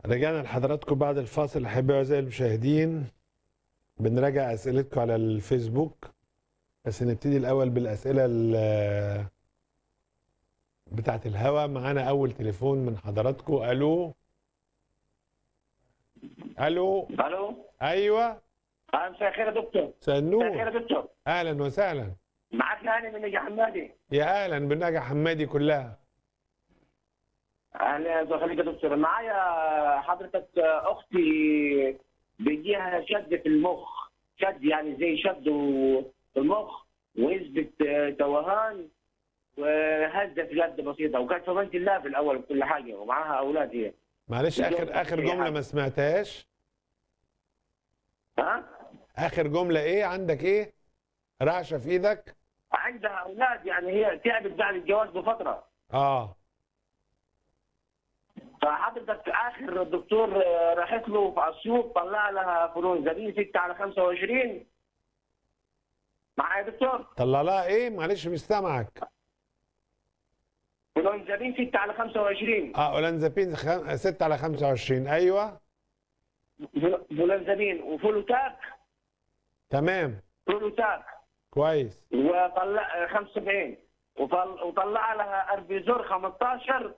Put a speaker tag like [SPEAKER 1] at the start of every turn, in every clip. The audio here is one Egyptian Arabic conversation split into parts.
[SPEAKER 1] رجعنا لحضراتكم بعد الفاصل احبائي واعزائي المشاهدين بنراجع اسئلتكم على الفيسبوك بس نبتدي الاول بالاسئله ال- بتاعه الهوا معانا اول تليفون من حضراتكم الو الو
[SPEAKER 2] الو
[SPEAKER 1] ايوه
[SPEAKER 2] آه، مساء الخير يا دكتور
[SPEAKER 1] مساء
[SPEAKER 2] مساء الخير
[SPEAKER 1] النور
[SPEAKER 2] يا دكتور
[SPEAKER 1] اهلا وسهلا
[SPEAKER 2] معك هاني من نجا حمادي
[SPEAKER 1] يا اهلا بالنجا حمادي كلها
[SPEAKER 2] اهلا يا خليك يا دكتور معايا حضرتك اختي بيجيها شد في المخ شد يعني زي شد و- في المخ ونسبة توهان وهزة في اليد بسيطة وكانت في بنت الله في الأول كل حاجة ومعاها أولاد هي
[SPEAKER 1] معلش اخر اخر جمله ما سمعتهاش
[SPEAKER 2] ها؟
[SPEAKER 1] اخر جمله ايه عندك ايه رعشه في ايدك
[SPEAKER 2] عندها أولاد يعني هي تعبت بعد الجواز بفترة
[SPEAKER 1] اه
[SPEAKER 2] فحضرتك اخر الدكتور آه، راحت له في اسيوط طلع لها فرونزابين 6 على 25 معايا يا دكتور
[SPEAKER 1] طلع لها ايه معلش مش سامعك
[SPEAKER 2] فرونزابين 6 على 25
[SPEAKER 1] اه اولانزابين خم... 6 على 25 ايوه
[SPEAKER 2] فل- فلونزابين وفلوتاك
[SPEAKER 1] تمام
[SPEAKER 2] فلوتاك
[SPEAKER 1] كويس
[SPEAKER 2] وطلع آه، 75 وطل- وطلع لها اربيزور 15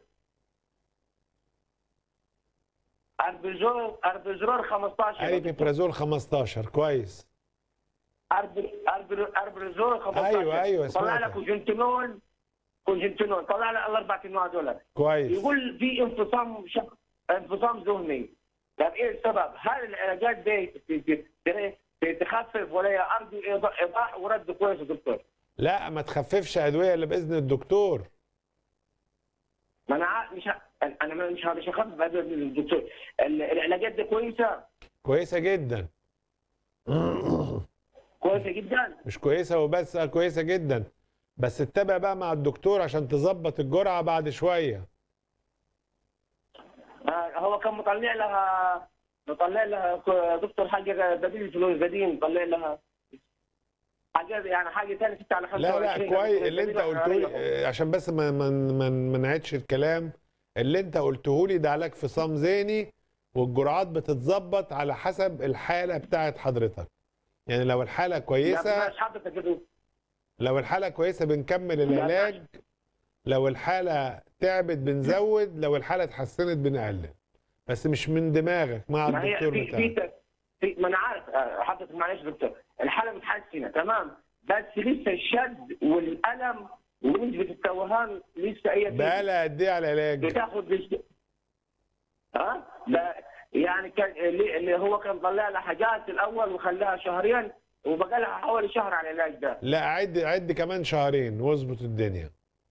[SPEAKER 2] اربيزور اربيزور 15
[SPEAKER 1] اي بيبرازول 15 كويس
[SPEAKER 2] أرب- أرب- اربيزور 15
[SPEAKER 1] أيوة، أيوة،
[SPEAKER 2] طلع
[SPEAKER 1] سمعتها.
[SPEAKER 2] لك كوجنتينول كوجنتينول طلع لك الاربع انواع دول
[SPEAKER 1] كويس
[SPEAKER 2] يقول في انفصام شخ... انفصام ذهني طب ايه السبب؟ هل العلاجات دي ت- ت- ت- ت- تخفف ولا هي ارجو إيضاح- ايضاح ورد كويس يا دكتور؟
[SPEAKER 1] لا ما تخففش ادويه الا باذن الدكتور
[SPEAKER 2] ما انا عا- مش ه... انا ما- مش ه- مش هخفف ادويه من الدكتور ال- العلاجات دي كويسه
[SPEAKER 1] كويسه جدا
[SPEAKER 2] كويسه جدا
[SPEAKER 1] مش كويسه وبس آه، كويسه جدا بس اتبع بقى مع الدكتور عشان تظبط الجرعه بعد شويه
[SPEAKER 2] آه، هو كان مطلع لها مطلع لها ك- دكتور حاجه بديل فلوزادين مطلع لها حاجه يعني حاجه ثانيه 6 على 25
[SPEAKER 1] لا لا كويس اللي انت قلته لي آه، عشان بس ما ما ما ما نعيدش الكلام اللي انت قلته لي ده علاج فصام ذهني والجرعات بتتظبط على حسب الحاله بتاعت حضرتك يعني لو الحاله كويسه
[SPEAKER 2] مش حضرتك كده
[SPEAKER 1] لو الحاله كويسه بنكمل العلاج لو الحاله تعبت بنزود لو الحاله اتحسنت بنقلل بس مش من دماغك مع
[SPEAKER 2] ما هي
[SPEAKER 1] الدكتور
[SPEAKER 2] في
[SPEAKER 1] بتاعك
[SPEAKER 2] في في ما انا عارف آه، حضرتك معلش يا دكتور الحاله متحسنه تمام بس لسه الشد والالم ونسبه التوهان لسه هي فيه.
[SPEAKER 1] بقالها قد ايه على العلاج
[SPEAKER 2] بتاخد لسه ها ده يعني كان اللي اللي هو كان طلع لها حاجات الاول وخلاها شهرين وبقى لها حوالي شهر على العلاج ده
[SPEAKER 1] لا عد عد كمان شهرين واظبط الدنيا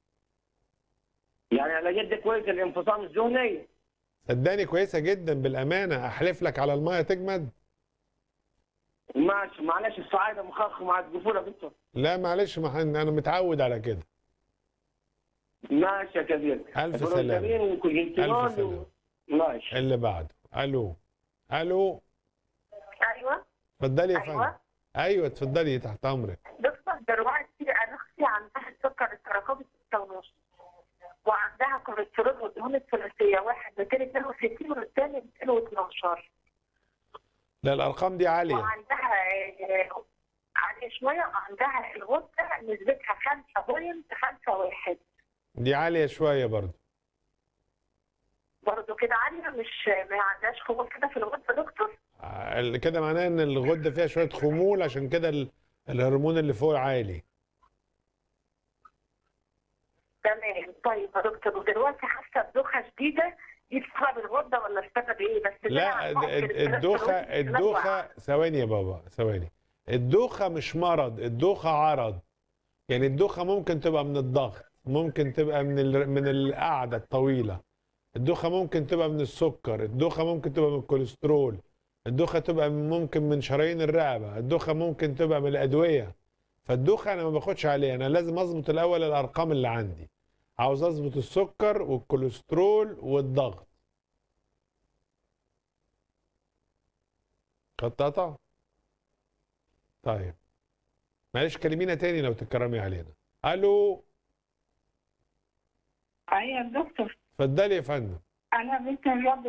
[SPEAKER 2] يعني العلاجات دي كويسه الانفصام الذهني
[SPEAKER 1] صدقني كويسه جدا بالامانه احلف لك على الميه تجمد
[SPEAKER 2] ماشي معلش الصعايده مخخ مع الجفور يا دكتور
[SPEAKER 1] لا معلش ما حن- انا متعود على كده
[SPEAKER 2] ماشي يا كبير
[SPEAKER 1] ألف
[SPEAKER 2] البروتامين
[SPEAKER 1] سلامة.
[SPEAKER 2] والكوجنتينول
[SPEAKER 1] ألف سلامة.
[SPEAKER 2] و- ماشي
[SPEAKER 1] اللي بعده الو الو
[SPEAKER 3] ايوه
[SPEAKER 1] اتفضلي يا فندم
[SPEAKER 3] ايوه
[SPEAKER 1] ايوه اتفضلي تحت امرك
[SPEAKER 3] دكتور دلوقتي انا اختي عندها السكر التراكمي 6 ونص وعندها كوليسترول والدهون الثلاثيه واحد 262 والثاني 212
[SPEAKER 1] لا الارقام دي عاليه
[SPEAKER 3] وعندها آه، عالية شوية وعندها الغدة نسبتها 5.51
[SPEAKER 1] دي عاليه شويه برضه
[SPEAKER 3] برضه كده عالية مش ما عندهاش خمول كده في الغدة دكتور
[SPEAKER 1] ال- كده معناه ان الغده فيها شويه خمول عشان كده ال- الهرمون اللي فوق عالي
[SPEAKER 3] تمام طيب يا دكتور ودلوقتي حاسة بدوخة شديدة دي بسبب الغدة ولا بسبب ايه بس ده
[SPEAKER 1] لا
[SPEAKER 3] عن
[SPEAKER 1] د-
[SPEAKER 3] ممكن
[SPEAKER 1] د- الدوخه
[SPEAKER 3] الكوليسترول
[SPEAKER 1] الدوخه ثواني يا بابا ثواني الدوخه مش مرض الدوخه عرض يعني الدوخه ممكن تبقى من الضغط ممكن تبقى من ال... من القعده الطويله الدوخه ممكن تبقى من السكر الدوخه ممكن تبقى من الكوليسترول الدوخه تبقى من- ممكن من شرايين الرقبه الدوخه ممكن تبقى من الادويه فالدوخه انا ما باخدش عليها انا لازم اظبط الاول الارقام اللي عندي عاوز اظبط السكر والكوليسترول والضغط خط قطع طيب معلش كلمينا تاني لو تكرمي علينا الو
[SPEAKER 4] ايوه يا دكتور
[SPEAKER 1] اتفضلي يا فندم
[SPEAKER 4] انا بنت رياض